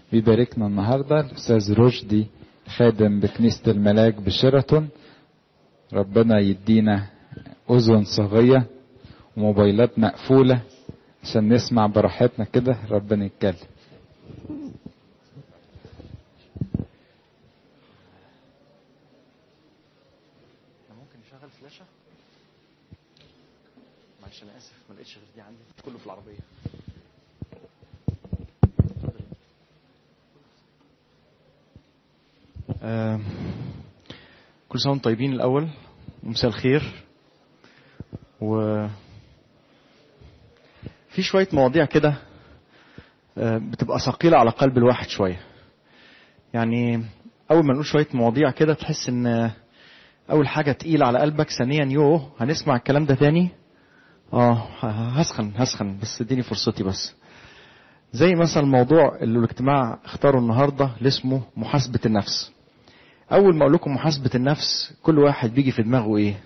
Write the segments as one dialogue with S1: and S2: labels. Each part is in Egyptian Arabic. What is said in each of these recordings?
S1: بيباركنا النهاردة الأستاذ رشدي خادم بكنيسة الملاك بشيراتون ربنا يدينا أذن صغية وموبايلات مقفولة عشان نسمع براحتنا كده ربنا يتكلم
S2: ممكن نشغل فلاشة؟ معلش أنا آسف ما لقيتش غير دي عندي كله في العربية آه، كل سنة وانتم طيبين الأول ومساء الخير و في شوية مواضيع كده آه، بتبقى ثقيلة على قلب الواحد شوية يعني أول ما نقول شوية مواضيع كده تحس إن آه، أول حاجة تقيلة على قلبك ثانيا يوه هنسمع الكلام ده تاني اه ه- هسخن هسخن بس اديني فرصتي بس زي مثلا الموضوع اللي الاجتماع اختاره النهارده اللي اسمه محاسبة النفس اول ما اقول لكم محاسبة النفس كل واحد بيجي في دماغه ايه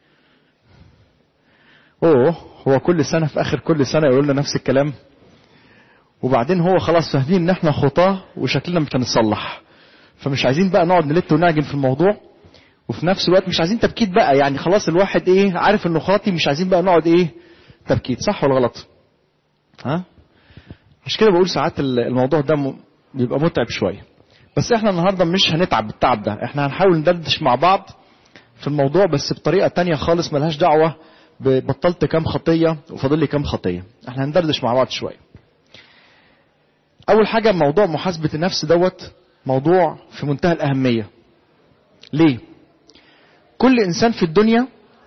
S2: اوه هو كل سنة في اخر كل سنة يقول لنا نفس الكلام وبعدين هو خلاص فاهمين ان احنا خطاه وشكلنا مش هنتصلح فمش عايزين بقى نقعد نلت ونعجن في الموضوع وفي نفس الوقت مش عايزين تبكيت بقى يعني خلاص الواحد ايه عارف انه خاطي مش عايزين بقى نقعد ايه تبكيت صح ولا غلط ها مش كده بقول ساعات ال- الموضوع ده م- بيبقى متعب شويه بس احنا النهارده مش هنتعب بالتعب ده احنا هنحاول ندردش مع بعض في الموضوع بس بطريقه تانية خالص ملهاش دعوه ببطلت كام خطيه وفاضل لي كام خطيه احنا هندردش مع بعض شويه اول حاجه موضوع محاسبه النفس دوت موضوع في منتهى الاهميه ليه كل انسان في الدنيا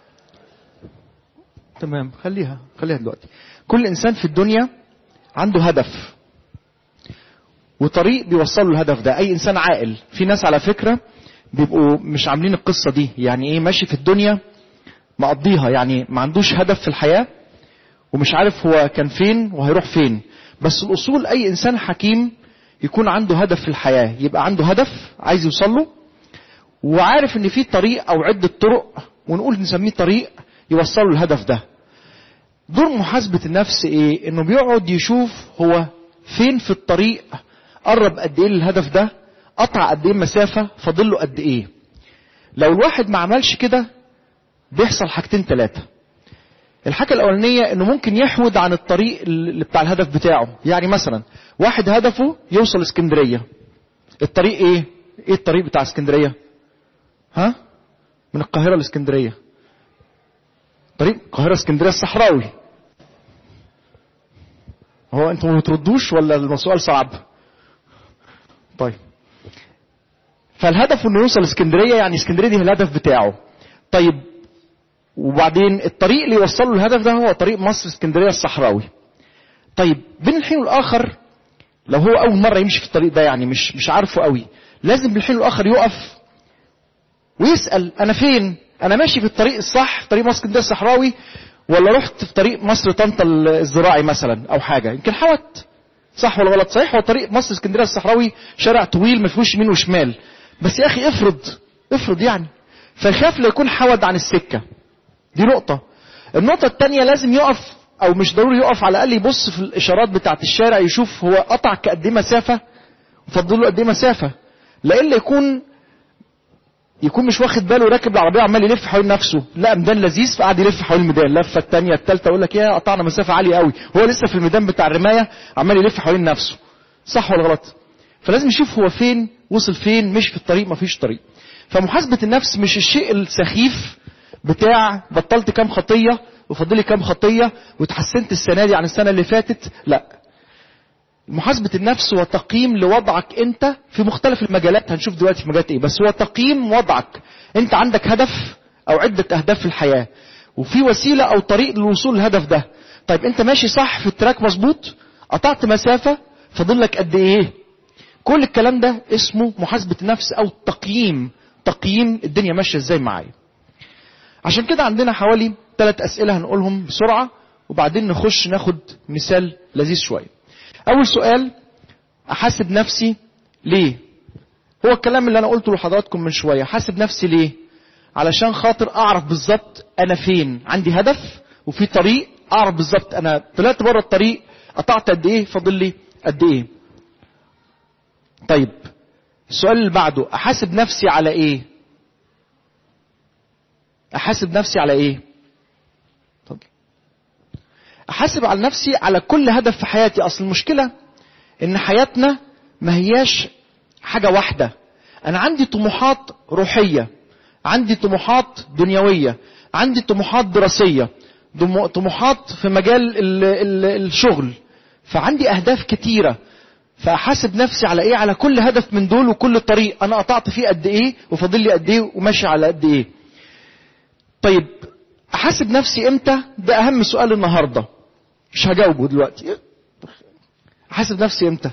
S2: تمام خليها خليها دلوقتي كل انسان في الدنيا عنده هدف وطريق بيوصله الهدف ده اي انسان عاقل في ناس على فكره بيبقوا مش عاملين القصه دي يعني ايه ماشي في الدنيا مقضيها يعني ما عندوش هدف في الحياه ومش عارف هو كان فين وهيروح فين بس الاصول اي انسان حكيم يكون عنده هدف في الحياه يبقى عنده هدف عايز يوصل له وعارف ان في طريق او عده طرق ونقول نسميه طريق يوصله الهدف ده دور محاسبة النفس ايه انه بيقعد يشوف هو فين في الطريق قرب قد ايه للهدف ده قطع قد ايه مسافة فاضل له قد ايه لو الواحد ما عملش كده بيحصل حاجتين ثلاثة الحاجة الأولانية إنه ممكن يحود عن الطريق اللي بتاع الهدف بتاعه، يعني مثلا واحد هدفه يوصل اسكندرية. الطريق إيه؟ إيه الطريق بتاع اسكندرية؟ ها؟ من القاهرة لاسكندرية. طريق القاهرة اسكندرية الصحراوي. هو انتوا ما بتردوش ولا السؤال صعب؟ طيب. فالهدف انه يوصل اسكندرية يعني اسكندرية دي الهدف بتاعه. طيب وبعدين الطريق اللي يوصله الهدف ده هو طريق مصر اسكندرية الصحراوي. طيب بين الحين والاخر لو هو اول مرة يمشي في الطريق ده يعني مش مش عارفه قوي لازم بالحين والاخر يقف ويسأل أنا فين؟ أنا ماشي في الطريق الصح في طريق مصر اسكندرية الصحراوي ولا رحت في طريق مصر طنطا الزراعي مثلا أو حاجة يمكن حوت صح ولا غلط صحيح هو طريق مصر اسكندرية الصحراوي شارع طويل ما فيهوش يمين وشمال بس يا أخي افرض افرض يعني فيخاف لا يكون حود عن السكة دي نقطة النقطة الثانية لازم يقف أو مش ضروري يقف على الأقل يبص في الإشارات بتاعة الشارع يشوف هو قطع قد إيه مسافة وفضل له قد إيه مسافة لإلا يكون يكون مش واخد باله راكب العربيه عمال يلف حوالين نفسه لا ميدان لذيذ فقعد يلف حوالين الميدان اللفه الثانيه الثالثه يقول لك يا قطعنا مسافه عاليه قوي هو لسه في الميدان بتاع الرمايه عمال يلف حوالين نفسه صح ولا غلط فلازم يشوف هو فين وصل فين مش في الطريق مفيش طريق فمحاسبه النفس مش الشيء السخيف بتاع بطلت كام خطيه وفاضلي كام خطيه واتحسنت السنه دي عن السنه اللي فاتت لا محاسبة النفس هو تقييم لوضعك انت في مختلف المجالات هنشوف دلوقتي في مجالات ايه بس هو تقييم وضعك انت عندك هدف او عدة اهداف في الحياة وفي وسيلة او طريق للوصول للهدف ده طيب انت ماشي صح في التراك مظبوط قطعت مسافة فاضل لك قد ايه كل الكلام ده اسمه محاسبة النفس او تقييم تقييم الدنيا ماشية ازاي معايا عشان كده عندنا حوالي ثلاث اسئلة هنقولهم بسرعة وبعدين نخش ناخد مثال لذيذ شوية أول سؤال أحاسب نفسي ليه؟ هو الكلام اللي أنا قلته لحضراتكم من شوية، أحاسب نفسي ليه؟ علشان خاطر أعرف بالظبط أنا فين، عندي هدف وفي طريق أعرف بالظبط أنا طلعت بره الطريق قطعت قد إيه فاضل لي قد إيه. طيب السؤال اللي بعده احاسب نفسي على ايه احاسب نفسي على ايه اتفضل احاسب على نفسي على كل هدف في حياتي اصل المشكله ان حياتنا ما هياش حاجه واحده انا عندي طموحات روحيه عندي طموحات دنيويه عندي طموحات دراسيه دم- طموحات في مجال ال ال الشغل فعندي اهداف كتيره فاحاسب نفسي على ايه على كل هدف من دول وكل طريق انا قطعت فيه قد ايه وفاضل لي قد ايه وماشي على قد ايه طيب احاسب نفسي امتى ده اهم سؤال النهارده مش هجاوبه دلوقتي احاسب نفسي امتى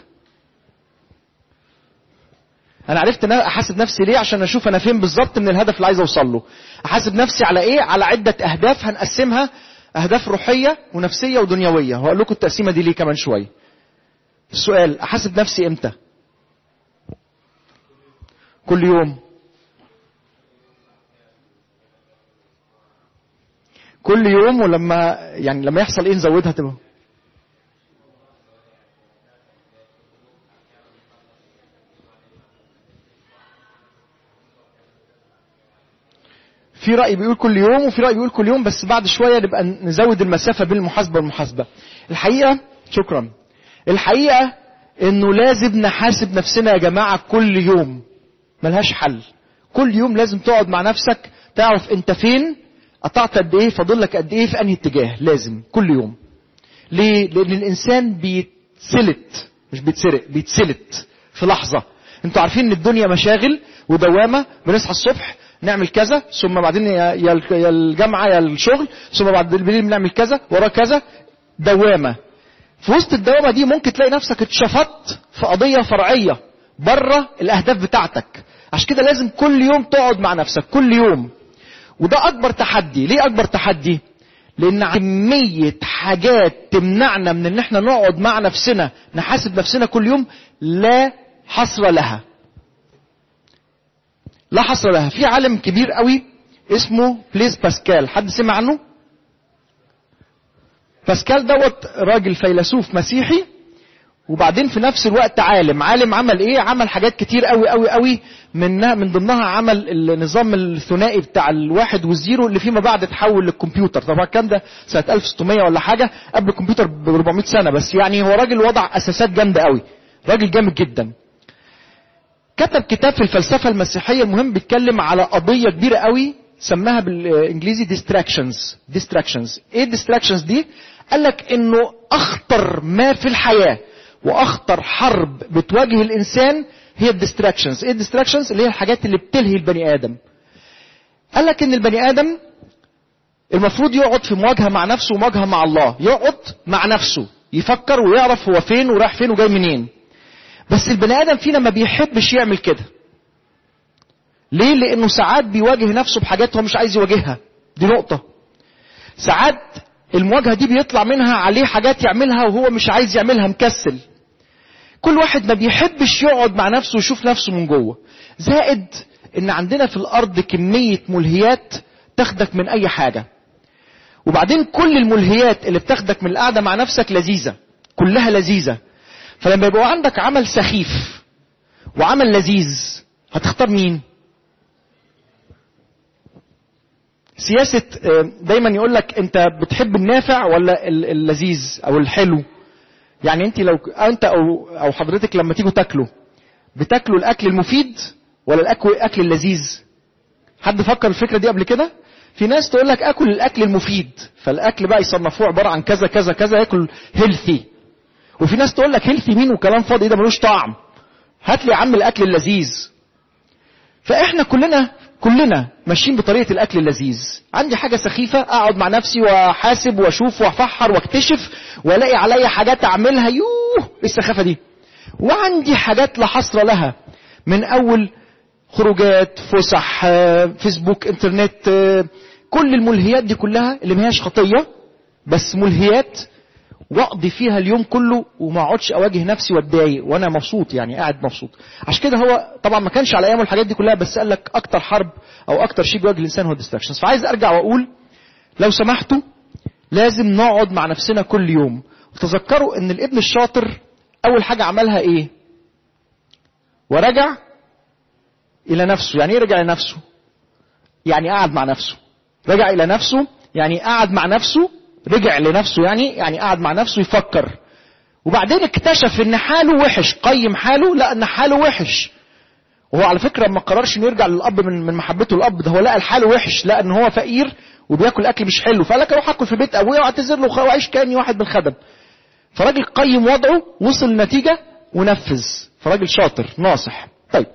S2: انا عرفت ان أنا احاسب نفسي ليه عشان اشوف انا فين بالظبط من الهدف اللي عايز اوصل له احاسب نفسي على ايه على عده اهداف هنقسمها اهداف روحيه ونفسيه ودنيويه هقول لكم التقسيمه دي ليه كمان شويه السؤال احاسب نفسي امتى كل يوم كل يوم ولما يعني لما يحصل ايه نزودها تبقى في رأي بيقول كل يوم وفي رأي بيقول كل يوم بس بعد شوية نبقى نزود المسافة بين المحاسبة والمحاسبة. الحقيقة شكرا. الحقيقة انه لازم نحاسب نفسنا يا جماعة كل يوم. ملهاش حل. كل يوم لازم تقعد مع نفسك تعرف انت فين قطعت قد ايه فاضل لك قد ايه في انهي اتجاه لازم كل يوم. ليه؟ لأن الإنسان بيتسلت مش بيتسرق بيتسلت في لحظة. انتوا عارفين ان الدنيا مشاغل ودوامة بنصحى الصبح نعمل كذا ثم بعدين يا يا يا الجامعه يا الشغل ثم بعد بالليل بنعمل كذا ورا كذا دوامه في وسط الدوامه دي ممكن تلاقي نفسك اتشفطت في قضيه فرعيه بره الاهداف بتاعتك عشان كده لازم كل يوم تقعد مع نفسك كل يوم وده اكبر تحدي ليه اكبر تحدي لان كميه حاجات تمنعنا من ان احنا نقعد مع نفسنا نحاسب نفسنا كل يوم لا حصر لها لا حصر لها في عالم كبير قوي اسمه بليز باسكال حد سمع عنه باسكال دوت راجل فيلسوف مسيحي وبعدين في نفس الوقت عالم عالم عمل ايه عمل حاجات كتير قوي قوي قوي منها من ضمنها عمل النظام الثنائي بتاع الواحد والزيرو اللي فيما بعد اتحول للكمبيوتر طبعا الكلام ده سنه 1600 ولا حاجه قبل الكمبيوتر ب 400 سنه بس يعني هو راجل وضع اساسات جامده قوي راجل جامد جدا كتب كتاب في الفلسفه المسيحيه المهم بيتكلم على قضيه كبيره قوي سماها بالانجليزي distractions distractions ايه distractions دي قال لك انه اخطر ما في الحياه واخطر حرب بتواجه الانسان هي الديستراكشنز ايه الديستراكشنز اللي هي الحاجات اللي بتلهي البني ادم قال لك ان البني ادم المفروض يقعد في مواجهه مع نفسه ومواجهه مع الله يقعد مع نفسه يفكر ويعرف هو فين ورايح فين وجاي منين بس البني ادم فينا ما بيحبش يعمل كده ليه لانه ساعات بيواجه نفسه بحاجات هو مش عايز يواجهها دي نقطه ساعات المواجهه دي بيطلع منها عليه حاجات يعملها وهو مش عايز يعملها مكسل كل واحد ما بيحبش يقعد مع نفسه ويشوف نفسه من جوه زائد ان عندنا في الارض كميه ملهيات تاخدك من اي حاجه وبعدين كل الملهيات اللي بتاخدك من القعده مع نفسك لذيذه كلها لذيذه فلما يبقى عندك عمل سخيف وعمل لذيذ هتختار مين سياسة دايما يقول لك انت بتحب النافع ولا اللذيذ او الحلو يعني انت لو انت او او حضرتك لما تيجوا تاكلوا بتاكلوا الاكل المفيد ولا الاكل الاكل اللذيذ حد فكر الفكره دي قبل كده في ناس تقول لك اكل الاكل المفيد فالاكل بقى يصنفوه عباره عن كذا كذا كذا ياكل هيلثي وفي ناس تقول لك هيلثي مين وكلام فاضي ده ملوش طعم هات لي يا عم الاكل اللذيذ فاحنا كلنا كلنا ماشيين بطريقه الاكل اللذيذ عندي حاجه سخيفه اقعد مع نفسي واحاسب واشوف وافحر واكتشف والاقي عليا حاجات اعملها يوه ايه السخافه دي وعندي حاجات لا حصر لها من اول خروجات فسح فيسبوك انترنت كل الملهيات دي كلها اللي ما هياش خطيه بس ملهيات واقضي فيها اليوم كله وما اقعدش اواجه نفسي واتضايق وانا مبسوط يعني قاعد مبسوط عشان كده هو طبعا ما كانش على ايامه الحاجات دي كلها بس قال لك اكتر حرب او اكتر شيء بيواجه الانسان هو الديستراكشنز فعايز ارجع واقول لو سمحتوا لازم نقعد مع نفسنا كل يوم وتذكروا ان الابن الشاطر اول حاجه عملها ايه ورجع الى نفسه يعني ايه رجع الى نفسه يعني قعد مع نفسه رجع الى نفسه يعني قعد مع نفسه رجع لنفسه يعني يعني قعد مع نفسه يفكر وبعدين اكتشف ان حاله وحش قيم حاله لقى ان حاله وحش وهو على فكره ما قررش انه يرجع للاب من من محبته للاب ده هو لقى الحال وحش لقى ان هو فقير وبياكل اكل مش حلو فقال لك اروح اكل في بيت ابويا واعتذر له واعيش كاني واحد من الخدم فراجل قيم وضعه وصل لنتيجه ونفذ فراجل شاطر ناصح طيب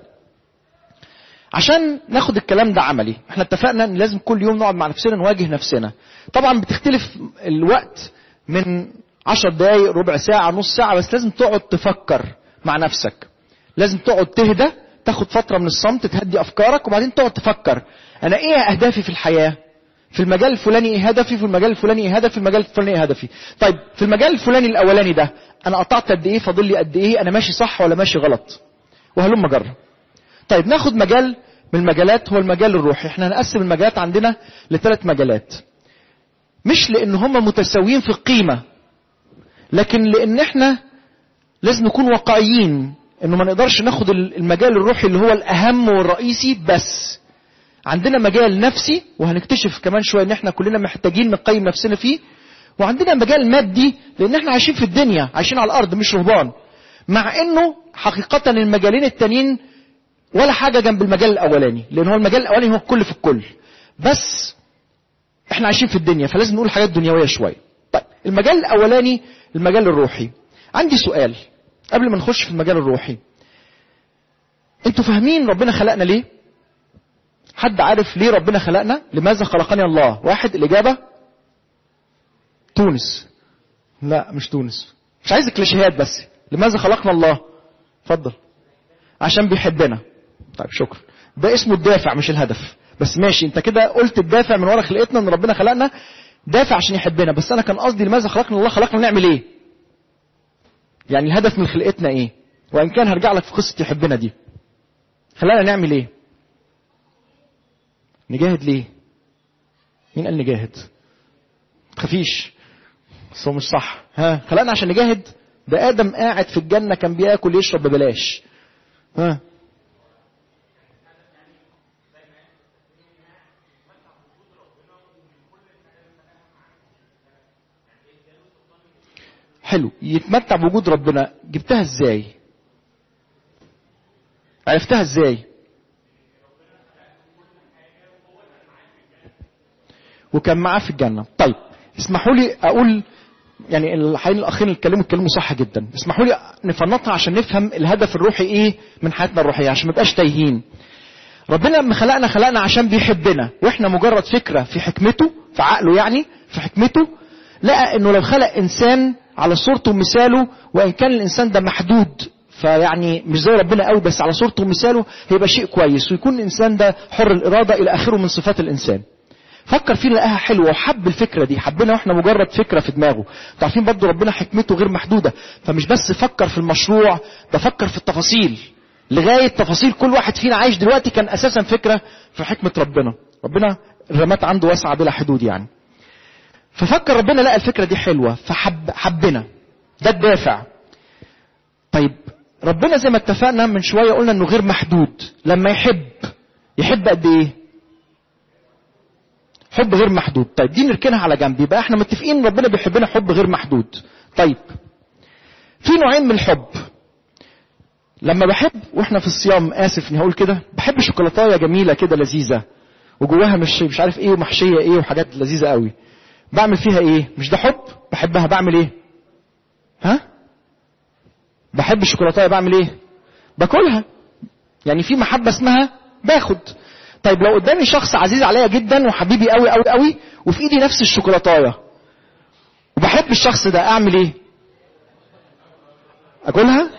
S2: عشان ناخد الكلام ده عملي احنا اتفقنا ان لازم كل يوم نقعد مع نفسنا نواجه نفسنا طبعا بتختلف الوقت من عشر دقايق ربع ساعة نص ساعة بس لازم تقعد تفكر مع نفسك لازم تقعد تهدى تاخد فترة من الصمت تهدي أفكارك وبعدين تقعد تفكر أنا إيه أهدافي في الحياة في المجال الفلاني إيه هدفي في المجال الفلاني إيه هدفي في المجال الفلاني إيه هدفي طيب في المجال الفلاني الأولاني ده أنا قطعت قد إيه فاضل لي قد إيه أنا ماشي صح ولا ماشي غلط وهلم جرب طيب ناخد مجال من المجالات هو المجال الروحي احنا هنقسم المجالات عندنا لثلاث مجالات مش لان هم متساويين في القيمه لكن لان احنا لازم نكون واقعيين انه ما نقدرش ناخد المجال الروحي اللي هو الاهم والرئيسي بس عندنا مجال نفسي وهنكتشف كمان شويه ان احنا كلنا محتاجين نقيم نفسنا فيه وعندنا مجال مادي لان احنا عايشين في الدنيا عايشين على الارض مش رهبان مع انه حقيقه المجالين التانيين ولا حاجة جنب المجال الأولاني لأن هو المجال الأولاني هو الكل في الكل بس احنا عايشين في الدنيا فلازم نقول حاجات دنيوية شوية طيب المجال الأولاني المجال الروحي عندي سؤال قبل ما نخش في المجال الروحي انتوا فاهمين ربنا خلقنا ليه حد عارف ليه ربنا خلقنا لماذا خلقني الله واحد الإجابة تونس لا مش تونس مش عايز كليشيهات بس لماذا خلقنا الله اتفضل عشان بيحبنا طيب شكرا ده اسمه الدافع مش الهدف بس ماشي انت كده قلت الدافع من ورا خلقتنا ان ربنا خلقنا دافع عشان يحبنا بس انا كان قصدي لماذا خلقنا الله خلقنا نعمل ايه يعني الهدف من خلقتنا ايه وان كان هرجع لك في قصه يحبنا دي خلقنا نعمل ايه نجاهد ليه مين قال نجاهد تخافيش بس هو مش صح ها خلقنا عشان نجاهد ده ادم قاعد في الجنه كان بياكل يشرب ببلاش ها حلو يتمتع بوجود ربنا جبتها ازاي عرفتها ازاي وكان معاه في الجنة طيب اسمحوا لي اقول يعني الحين الاخرين اللي اتكلموا اتكلموا صح جدا اسمحوا لي نفنطها عشان نفهم الهدف الروحي ايه من حياتنا الروحيه عشان ما نبقاش تايهين ربنا لما خلقنا خلقنا عشان بيحبنا واحنا مجرد فكره في حكمته في عقله يعني في حكمته لقى انه لو خلق انسان على صورته ومثاله وان كان الانسان ده محدود فيعني مش زي ربنا قوي بس على صورته ومثاله هيبقى شيء كويس ويكون الانسان ده حر الاراده الى اخره من صفات الانسان فكر فيه لقاها حلوه وحب الفكره دي حبنا واحنا مجرد فكره في دماغه عارفين برضو ربنا حكمته غير محدوده فمش بس فكر في المشروع ده فكر في التفاصيل لغايه تفاصيل كل واحد فينا عايش دلوقتي كان اساسا فكره في حكمه ربنا ربنا الرمات عنده واسعه بلا حدود يعني ففكر ربنا لقى الفكره دي حلوه فحب حبنا ده الدافع طيب ربنا زي ما اتفقنا من شويه قلنا انه غير محدود لما يحب يحب قد ايه حب غير محدود طيب دي نركنها على جنب يبقى احنا متفقين ان ربنا بيحبنا حب غير محدود طيب في نوعين من الحب لما بحب واحنا في الصيام اسف اني هقول كده بحب شوكولاتايه جميله كده لذيذه وجواها مش مش عارف ايه ومحشيه ايه وحاجات لذيذه قوي بعمل فيها ايه مش ده حب بحبها بعمل ايه ها بحب الشوكولاتايه بعمل ايه باكلها يعني في محبه اسمها باخد طيب لو قدامي شخص عزيز عليا جدا وحبيبي قوي قوي قوي وفي ايدي نفس الشوكولاتايه وبحب الشخص ده اعمل ايه اكلها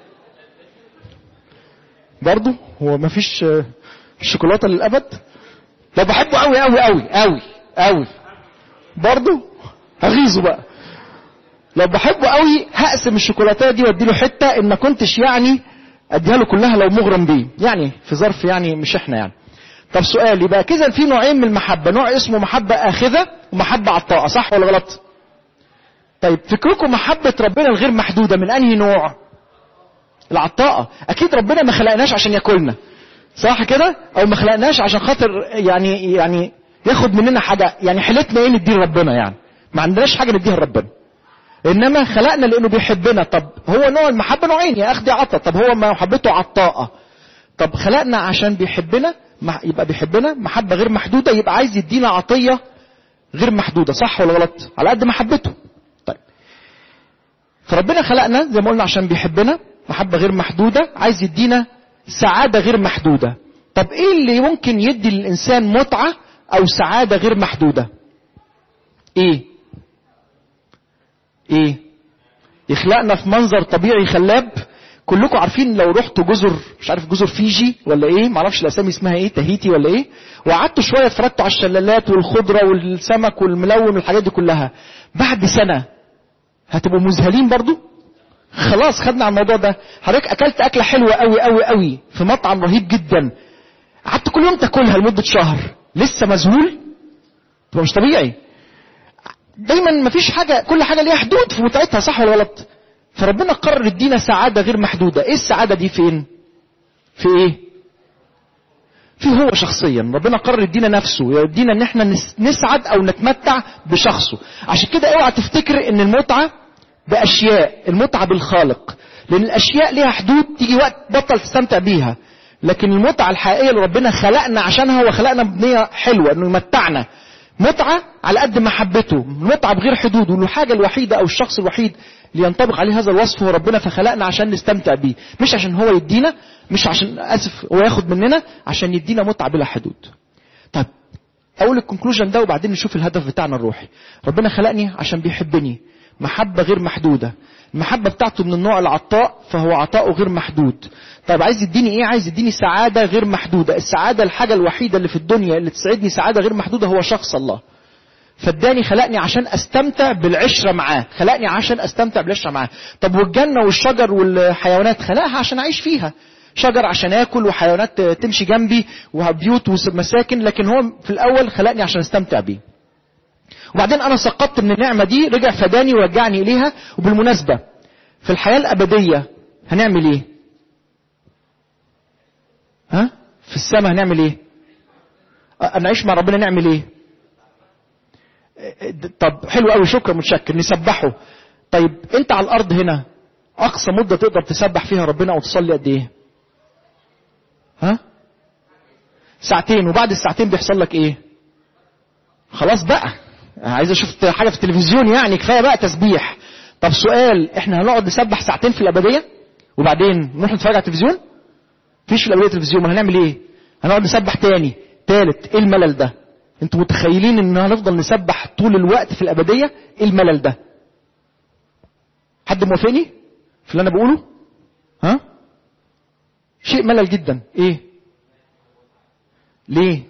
S2: برضه هو مفيش شوكولاته للابد لو بحبه قوي قوي قوي قوي قوي برضه هغيظه بقى لو بحبه قوي هقسم الشوكولاته دي وادي له حته ان ما كنتش يعني اديها له كلها لو مغرم بيه يعني في ظرف يعني مش احنا يعني طب سؤال يبقى كده في نوعين من المحبه نوع اسمه محبه اخذه ومحبه عطاءه صح ولا غلط طيب فكركم محبه ربنا الغير محدوده من انهي نوع العطاءة اكيد ربنا ما خلقناش عشان ياكلنا صح كده او ما خلقناش عشان خاطر يعني يعني ياخد مننا حاجة يعني حيلتنا ايه نديه لربنا يعني ما عندناش حاجة نديها لربنا انما خلقنا لانه بيحبنا طب هو نوع المحبة نوعين يا اخدي عطا طب هو محبته عطاءة طب خلقنا عشان بيحبنا يبقى بيحبنا محبة غير محدودة يبقى عايز يدينا عطية غير محدودة صح ولا غلط على قد محبته طيب فربنا خلقنا زي ما قلنا عشان بيحبنا محبة غير محدودة عايز يدينا سعادة غير محدودة طب ايه اللي ممكن يدي للإنسان متعة أو سعادة غير محدودة ايه ايه يخلقنا في منظر طبيعي خلاب كلكم عارفين لو رحتوا جزر مش عارف جزر فيجي ولا ايه معرفش الاسامي اسمها ايه تهيتي ولا ايه وقعدتوا شويه اتفرجتوا على الشلالات والخضره والسمك والملون والحاجات دي كلها بعد سنه هتبقوا مذهلين برضو خلاص خدنا على الموضوع ده حضرتك اكلت اكله حلوه قوي قوي قوي في مطعم رهيب جدا قعدت كل يوم تاكلها لمده شهر لسه مذهول تبقى مش طبيعي دايما مفيش حاجه كل حاجه ليها حدود في متعتها صح ولا غلط فربنا قرر يدينا سعادة غير محدودة ايه السعادة دي فين في ايه في هو شخصيا ربنا قرر يدينا نفسه يدينا ان احنا نسعد او نتمتع بشخصه عشان كده اوعى تفتكر ان المتعة باشياء المتعة بالخالق لان الاشياء ليها حدود تيجي وقت بطل تستمتع بيها لكن المتعة الحقيقية اللي ربنا خلقنا عشانها هو خلقنا بنية حلوة انه يمتعنا متعة على قد محبته متعة بغير حدود والحاجة الوحيدة او الشخص الوحيد اللي ينطبق عليه هذا الوصف هو ربنا فخلقنا عشان نستمتع بيه مش عشان هو يدينا مش عشان اسف هو ياخد مننا عشان يدينا متعة بلا حدود طيب اقول الكونكلوجن ده وبعدين نشوف الهدف بتاعنا الروحي ربنا خلقني عشان بيحبني محبة غير محدودة المحبة بتاعته من النوع العطاء فهو عطاؤه غير محدود طيب عايز يديني ايه عايز يديني سعادة غير محدودة السعادة الحاجة الوحيدة اللي في الدنيا اللي تسعدني سعادة غير محدودة هو شخص الله فاداني خلقني عشان استمتع بالعشره معاه خلقني عشان استمتع بالعشره معاه طب والجنه والشجر والحيوانات خلقها عشان اعيش فيها شجر عشان اكل وحيوانات تمشي جنبي وبيوت ومساكن لكن هو في الاول خلقني عشان استمتع بيه وبعدين انا سقطت من النعمه دي رجع فداني ورجعني اليها وبالمناسبه في الحياه الابديه هنعمل ايه ها في السماء هنعمل ايه نعيش مع ربنا نعمل ايه طب حلو قوي شكرا متشكر نسبحه طيب انت على الارض هنا اقصى مده تقدر تسبح فيها ربنا او تصلي قد ايه ها ساعتين وبعد الساعتين بيحصل لك ايه خلاص بقى عايز اشوف حاجه في التلفزيون يعني كفايه بقى تسبيح طب سؤال احنا هنقعد نسبح ساعتين في الابديه وبعدين نروح نتفرج على التلفزيون مفيش في الابديه تلفزيون ما هنعمل ايه هنقعد نسبح تاني تالت ايه الملل ده انتوا متخيلين ان هنفضل نسبح طول الوقت في الابديه ايه الملل ده حد موافقني في اللي انا بقوله ها شيء ملل جدا ايه ليه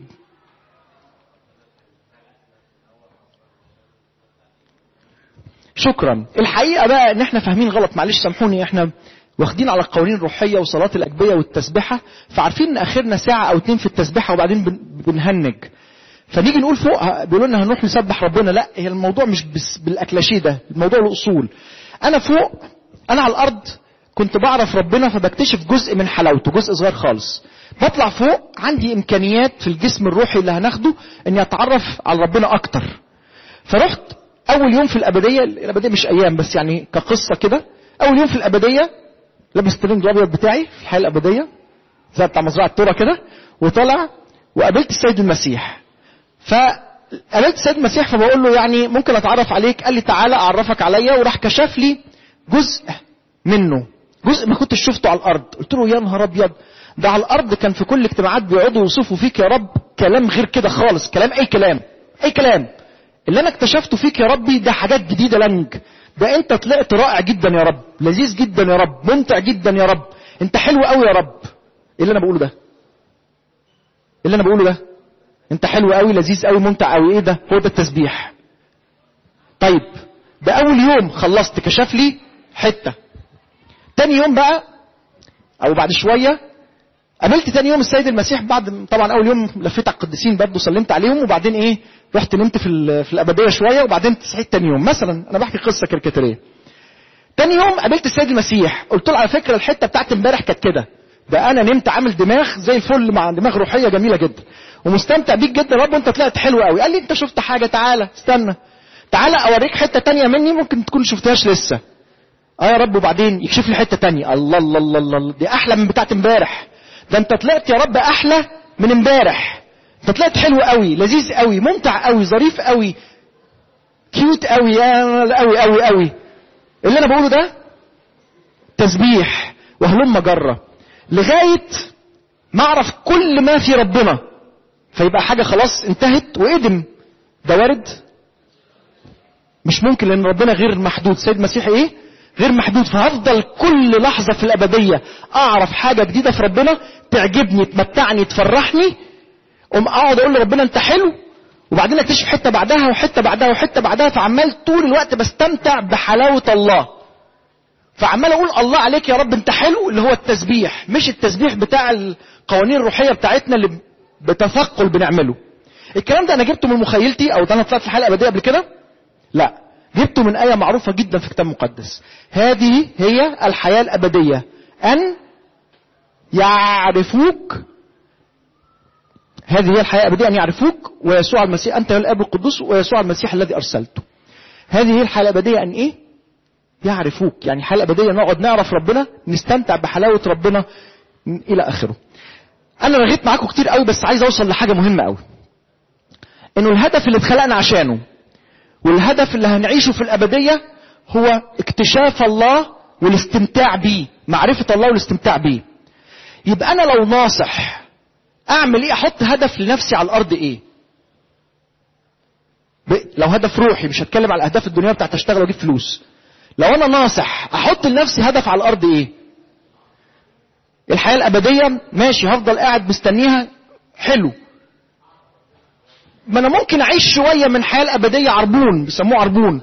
S2: شكرا الحقيقه بقى ان احنا فاهمين غلط معلش سامحوني احنا واخدين على القوانين الروحيه وصلاه الاجبيه والتسبحه فعارفين ان اخرنا ساعه او اتنين في التسبحه وبعدين بنهنج فنيجي نقول فوق بيقولوا لنا هنروح نسبح ربنا لا هي الموضوع مش بس بالاكلاشيه ده الموضوع له اصول انا فوق انا على الارض كنت بعرف ربنا فبكتشف جزء من حلاوته جزء صغير خالص بطلع فوق عندي امكانيات في الجسم الروحي اللي هناخده اني اتعرف على ربنا اكتر فرحت اول يوم في الابديه الابديه مش ايام بس يعني كقصه كده اول يوم في الابديه لابس الترنج الابيض بتاعي في الحياه الابديه زي بتاع مزرعه الترى كده وطلع وقابلت السيد المسيح فقابلت السيد المسيح فبقول له يعني ممكن اتعرف عليك قال لي تعالى اعرفك عليا وراح كشف لي جزء منه جزء ما كنتش شفته على الارض قلت له يا نهار ابيض ده على الارض كان في كل الاجتماعات بيقعدوا يوصفوا فيك يا رب كلام غير كده خالص كلام اي كلام اي كلام اللي انا اكتشفته فيك يا ربي ده حاجات جديده لنج ده انت طلعت رائع جدا يا رب لذيذ جدا يا رب ممتع جدا يا رب انت حلو قوي يا رب ايه اللي انا بقوله ده ايه اللي انا بقوله ده انت حلو قوي لذيذ قوي ممتع قوي ايه ده هو ده التسبيح طيب ده اول يوم خلصت كشف لي حته تاني يوم بقى او بعد شويه قابلت تاني يوم السيد المسيح بعد طبعا اول يوم لفيت على القديسين برضه سلمت عليهم وبعدين ايه رحت نمت في في الابديه شويه وبعدين صحيت تاني يوم مثلا انا بحكي قصه كاريكاتيريه تاني يوم قابلت السيد المسيح قلت له على فكره الحته بتاعت امبارح كانت كده ده انا نمت عامل دماغ زي الفل مع دماغ روحيه جميله جدا ومستمتع بيك جدا يا رب وانت طلعت حلو قوي قال لي انت شفت حاجه تعالى استنى تعالى اوريك حته تانية مني ممكن تكون شفتهاش لسه اه يا رب وبعدين يكشف لي حته تانية الله الله الله الله الله، دي احلى من بتاعت امبارح ده انت طلعت يا رب احلى من امبارح انت طلعت حلو قوي لذيذ قوي ممتع قوي ظريف قوي كيوت قوي يا قوي قوي قوي اللي انا بقوله ده تسبيح وهلم جرة لغاية ما اعرف كل ما في ربنا فيبقى حاجة خلاص انتهت وقدم ده وارد مش ممكن لان ربنا غير محدود سيد المسيح ايه غير محدود فهفضل كل لحظة في الأبدية أعرف حاجة جديدة في ربنا تعجبني تمتعني تفرحني أقوم أقعد أقول لربنا أنت حلو وبعدين أكتشف حتة بعدها وحتة بعدها وحتة بعدها فعمال طول الوقت بستمتع بحلاوة الله فعمال أقول الله عليك يا رب أنت حلو اللي هو التسبيح مش التسبيح بتاع القوانين الروحية بتاعتنا اللي بتثقل بنعمله الكلام ده أنا جبته من مخيلتي أو ده أنا طلعت في الحلقة الأبدية قبل كده لا جبته من آية معروفة جدا في الكتاب المقدس هذه هي الحياة الأبدية أن يعرفوك هذه هي الحياة الأبدية أن يعرفوك ويسوع المسيح أنت هو الأب القدوس ويسوع المسيح الذي أرسلته هذه هي الحياة الأبدية أن إيه يعرفوك يعني الحياة الأبدية نقعد نعرف ربنا نستمتع بحلاوة ربنا إلى آخره أنا رغيت معاكم كتير قوي بس عايز أوصل لحاجة مهمة قوي إنه الهدف اللي اتخلقنا عشانه والهدف اللي هنعيشه في الأبدية هو اكتشاف الله والاستمتاع بيه معرفة الله والاستمتاع بيه يبقى أنا لو ناصح أعمل إيه أحط هدف لنفسي على الأرض إيه لو هدف روحي مش هتكلم على الأهداف الدنيا بتاعت أشتغل وأجيب فلوس لو أنا ناصح أحط لنفسي هدف على الأرض إيه الحياة الأبدية ماشي هفضل قاعد مستنيها حلو ما انا ممكن اعيش شويه من الحياه الابديه عربون بيسموه عربون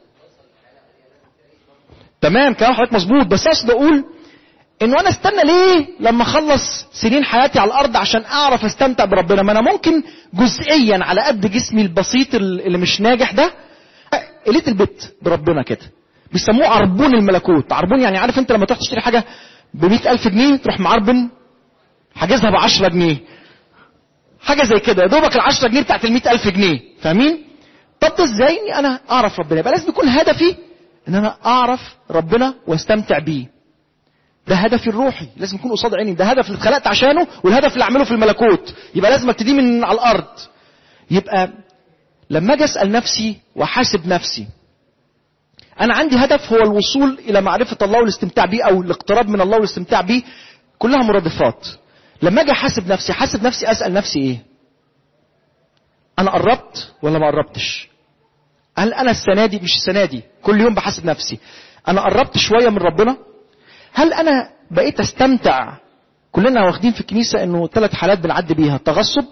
S2: تمام كلام حضرتك مظبوط بس اقصد اقول انه انا استنى ليه لما اخلص سنين حياتي على الارض عشان اعرف استمتع بربنا ما انا ممكن جزئيا على قد جسمي البسيط اللي مش ناجح ده قليت البيت بربنا كده بيسموه عربون الملكوت عربون يعني عارف انت لما تروح تشتري حاجه ب ألف جنيه تروح معربن حاجزها ب 10 جنيه حاجة زي كده يا دوبك العشرة جنيه بتاعت المئة ألف جنيه فاهمين؟ طب ده ازاي اني انا اعرف ربنا يبقى لازم يكون هدفي ان انا اعرف ربنا واستمتع بيه ده هدفي الروحي لازم يكون قصاد عيني ده هدف اللي اتخلقت عشانه والهدف اللي اعمله في الملكوت يبقى لازم ابتدي من على الارض يبقى لما اجي اسال نفسي واحاسب نفسي انا عندي هدف هو الوصول الى معرفه الله والاستمتاع بيه او الاقتراب من الله والاستمتاع بيه كلها مرادفات لما اجي احاسب نفسي احاسب نفسي اسال نفسي ايه انا قربت ولا ما قربتش هل انا السنه دي مش السنه دي كل يوم بحاسب نفسي انا قربت شويه من ربنا هل انا بقيت استمتع كلنا واخدين في الكنيسه انه ثلاث حالات بنعدي بيها تغصب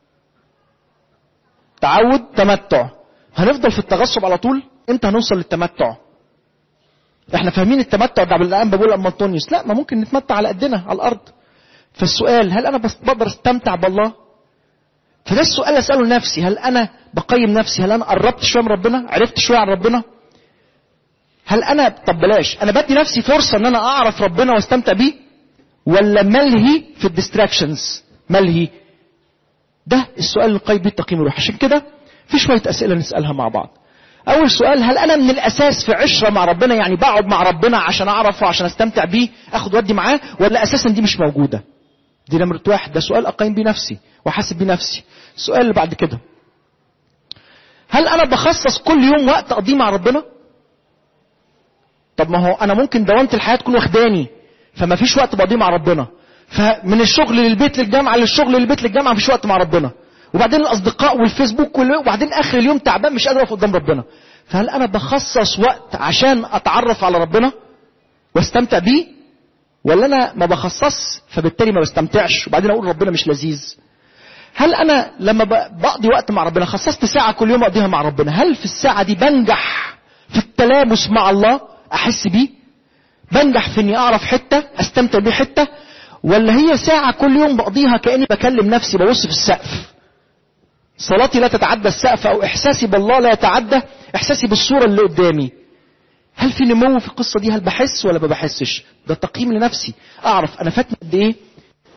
S2: تعود تمتع هنفضل في التغصب على طول امتى هنوصل للتمتع احنا فاهمين التمتع ده بالان بقول اما انطونيوس لا ما ممكن نتمتع على قدنا على الارض فالسؤال هل انا بس بقدر استمتع بالله فده السؤال اللي اساله لنفسي هل انا بقيم نفسي هل انا قربت شويه من ربنا عرفت شويه عن ربنا هل انا طب بلاش انا بدي نفسي فرصه ان انا اعرف ربنا واستمتع بيه ولا ملهي في الديستراكشنز ملهي ده السؤال اللي نقيم بيه التقييم الروحي عشان كده في شويه اسئله نسالها مع بعض اول سؤال هل انا من الاساس في عشره مع ربنا يعني بقعد مع ربنا عشان اعرفه عشان استمتع بيه اخد ودي معاه ولا اساسا دي مش موجوده دي نمرة واحد ده سؤال أقيم بيه نفسي وأحاسب بيه نفسي السؤال اللي بعد كده هل أنا بخصص كل يوم وقت أقضيه مع ربنا؟ طب ما هو أنا ممكن دوامة الحياة تكون واخداني فما فيش وقت بقضيه مع ربنا فمن الشغل للبيت للجامعة للشغل للبيت للجامعة مفيش وقت مع ربنا وبعدين الأصدقاء والفيسبوك وبعدين آخر اليوم تعبان مش قادر أقف قدام ربنا فهل أنا بخصص وقت عشان أتعرف على ربنا واستمتع بيه ولا انا ما بخصص فبالتالي ما بستمتعش وبعدين اقول ربنا مش لذيذ هل انا لما بقضي وقت مع ربنا خصصت ساعه كل يوم اقضيها مع ربنا هل في الساعه دي بنجح في التلامس مع الله احس بيه بنجح في اني اعرف حته استمتع بيه حته ولا هي ساعه كل يوم بقضيها كاني بكلم نفسي ببص في السقف صلاتي لا تتعدى السقف او احساسي بالله لا يتعدى احساسي بالصوره اللي قدامي هل في نمو في القصه دي هل بحس ولا ما بحسش ده تقييم لنفسي اعرف انا فاتني قد ايه